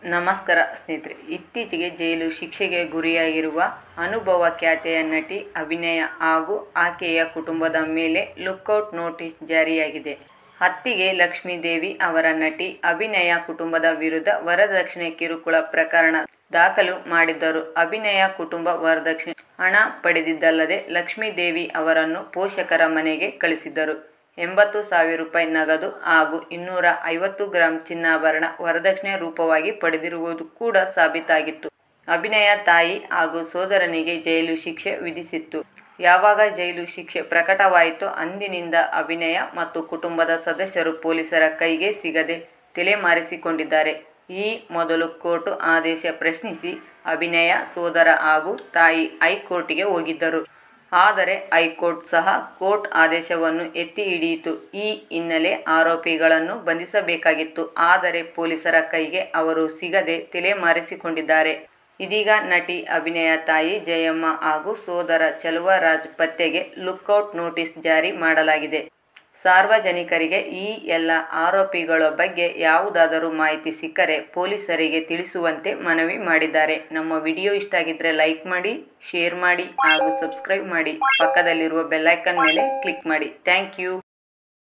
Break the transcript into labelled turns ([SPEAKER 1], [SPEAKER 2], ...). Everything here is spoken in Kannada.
[SPEAKER 1] ನಮಸ್ಕಾರ ಸ್ನೇಹಿತರೆ ಇತ್ತೀಚೆಗೆ ಜೈಲು ಶಿಕ್ಷೆಗೆ ಗುರಿಯಾಗಿರುವ ಅನುಭವ ಖ್ಯಾತೆಯ ನಟಿ ಅಭಿನಯ ಹಾಗೂ ಆಕೆಯ ಕುಟುಂಬದ ಮೇಲೆ ಲುಕೌಟ್ ನೋಟಿಸ್ ಜಾರಿಯಾಗಿದೆ ಹತ್ತಿಗೆ ಲಕ್ಷ್ಮೀದೇವಿ ಅವರ ನಟಿ ಅಭಿನಯ ಕುಟುಂಬದ ವಿರುದ್ಧ ವರದಕ್ಷಿಣೆ ಕಿರುಕುಳ ಪ್ರಕರಣ ದಾಖಲು ಮಾಡಿದ್ದರು ಅಭಿನಯ ಕುಟುಂಬ ವರದಕ್ಷಿಣೆ ಹಣ ಪಡೆದಿದ್ದಲ್ಲದೆ ಲಕ್ಷ್ಮೀದೇವಿ ಅವರನ್ನು ಪೋಷಕರ ಮನೆಗೆ ಕಳಿಸಿದ್ದರು ಎಂಬತ್ತು ಸಾವಿರ ರೂಪಾಯಿ ನಗದು ಹಾಗೂ ಇನ್ನೂರ ಐವತ್ತು ಗ್ರಾಂ ಚಿನ್ನಾಭರಣ ವರದಕ್ಷಿಣೆ ರೂಪವಾಗಿ ಪಡೆದಿರುವುದು ಕೂಡ ಸಾಬೀತಾಗಿತ್ತು ಅಭಿನಯ ತಾಯಿ ಹಾಗೂ ಸೋದರನಿಗೆ ಜೈಲು ಶಿಕ್ಷೆ ವಿಧಿಸಿತ್ತು ಯಾವಾಗ ಜೈಲು ಶಿಕ್ಷೆ ಪ್ರಕಟವಾಯಿತೋ ಅಂದಿನಿಂದ ಅಭಿನಯ ಮತ್ತು ಕುಟುಂಬದ ಸದಸ್ಯರು ಪೊಲೀಸರ ಕೈಗೆ ಸಿಗದೆ ತಲೆಮಾರಿಸಿಕೊಂಡಿದ್ದಾರೆ ಈ ಮೊದಲು ಕೋರ್ಟ್ ಆದೇಶ ಪ್ರಶ್ನಿಸಿ ಅಭಿನಯ ಸೋದರ ಹಾಗೂ ತಾಯಿ ಹೈಕೋರ್ಟ್ಗೆ ಹೋಗಿದ್ದರು ಆದರೆ ಹೈಕೋರ್ಟ್ ಸಹ ಕೋರ್ಟ್ ಆದೇಶವನ್ನು ಎತ್ತಿ ಹಿಡಿಯಿತು ಈ ಹಿನ್ನೆಲೆ ಆರೋಪಿಗಳನ್ನು ಬಂಧಿಸಬೇಕಾಗಿತ್ತು ಆದರೆ ಪೊಲೀಸರ ಕೈಗೆ ಅವರು ಸಿಗದೆ ತಲೆಮಾರಿಸಿಕೊಂಡಿದ್ದಾರೆ ಇದೀಗ ನಟಿ ಅಭಿನಯ ತಾಯಿ ಜಯಮ್ಮ ಹಾಗೂ ಸೋದರ ಚೆಲುವರಾಜ್ ಪತ್ತೆಗೆ ಲುಕೌಟ್ ನೋಟಿಸ್ ಜಾರಿ ಮಾಡಲಾಗಿದೆ ಸಾರ್ವಜನಿಕರಿಗೆ ಈ ಎಲ್ಲ ಆರೋಪಿಗಳ ಬಗ್ಗೆ ಯಾವುದಾದರೂ ಮಾಹಿತಿ ಸಿಕ್ಕರೆ ಪೊಲೀಸರಿಗೆ ತಿಳಿಸುವಂತೆ ಮನವಿ ಮಾಡಿದ್ದಾರೆ ನಮ್ಮ ವಿಡಿಯೋ ಇಷ್ಟ ಆಗಿದ್ರೆ ಲೈಕ್ ಮಾಡಿ ಶೇರ್ ಮಾಡಿ ಹಾಗೂ ಸಬ್ಸ್ಕ್ರೈಬ್ ಮಾಡಿ ಪಕ್ಕದಲ್ಲಿರುವ ಬೆಲ್ಲೈಕನ್ ಮೇಲೆ ಕ್ಲಿಕ್ ಮಾಡಿ ಥ್ಯಾಂಕ್ ಯು